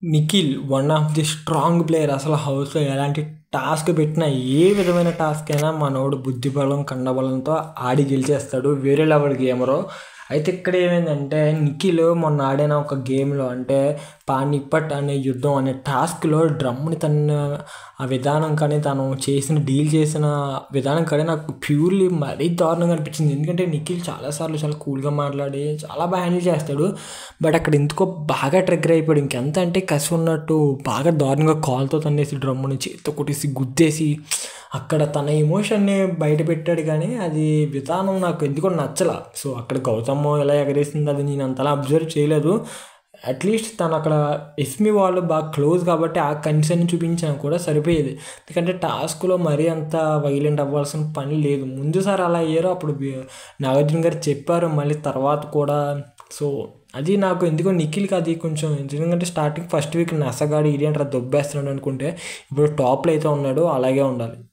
Nikhil one of the strong player అసలు హౌస్లో ఎలాంటి టాస్క్ పెట్టినా ఏ విధమైన టాస్క్ అయినా మనోడు బుద్ధిబలం కండబలంతో ఆడి గెలిచేస్తాడు వేరే లెవెల్ గేమరు అయితే ఇక్కడ ఏమైందంటే నిఖిల్ మొన్న ఆడిన ఒక గేమ్లో అంటే పానిపట్ అనే యుద్ధం అనే టాస్క్లో డ్రమ్ని తన ఆ విధానం కానీ తను చేసిన డీల్ చేసిన విధానం కానీ నాకు ప్యూర్లీ మరీ దారుణంగా అనిపించింది ఎందుకంటే నిఖిల్ చాలాసార్లు చాలా కూల్గా మాట్లాడి చాలా బాగా హ్యాండిల్ చేస్తాడు బట్ అక్కడ ఎందుకో బాగా ట్రిగ్గర్ అయిపోయాడు ఇంకెంత అంటే కసి ఉన్నట్టు బాగా దారుణంగా కాల్తో తన్నేసి డ్రమ్ముని చేతితో కొట్టేసి గుద్దేసి అక్కడ తన ఎమోషన్ని బయట పెట్టాడు కానీ అది విధానం నాకు ఎందుకో నచ్చల సో అక్కడ గౌతమ్ ఎలా ఎగరేసింది అది నేను అంతలా అబ్జర్వ్ చేయలేదు అట్లీస్ట్ తను అక్కడ ఎస్మి వాళ్ళు బాగా క్లోజ్ కాబట్టి ఆ కన్సర్న్ చూపించినా కూడా సరిపోయేది ఎందుకంటే టాస్క్లో మరీ అంత వైలెంట్ అవ్వాల్సిన పని లేదు ముందుసారి అలా అయ్యారో అప్పుడు నాగార్జున గారు చెప్పారు మళ్ళీ తర్వాత కూడా సో అది నాకు ఎందుకో నిఖిల్కి అది కొంచెం ఎందుకంటే స్టార్టింగ్ ఫస్ట్ వీక్ నసగాడు ఇదేంట్రా దొబ్బేస్తున్నాడు అనుకుంటే ఇప్పుడు టాప్లో అయితే ఉన్నాడు అలాగే ఉండాలి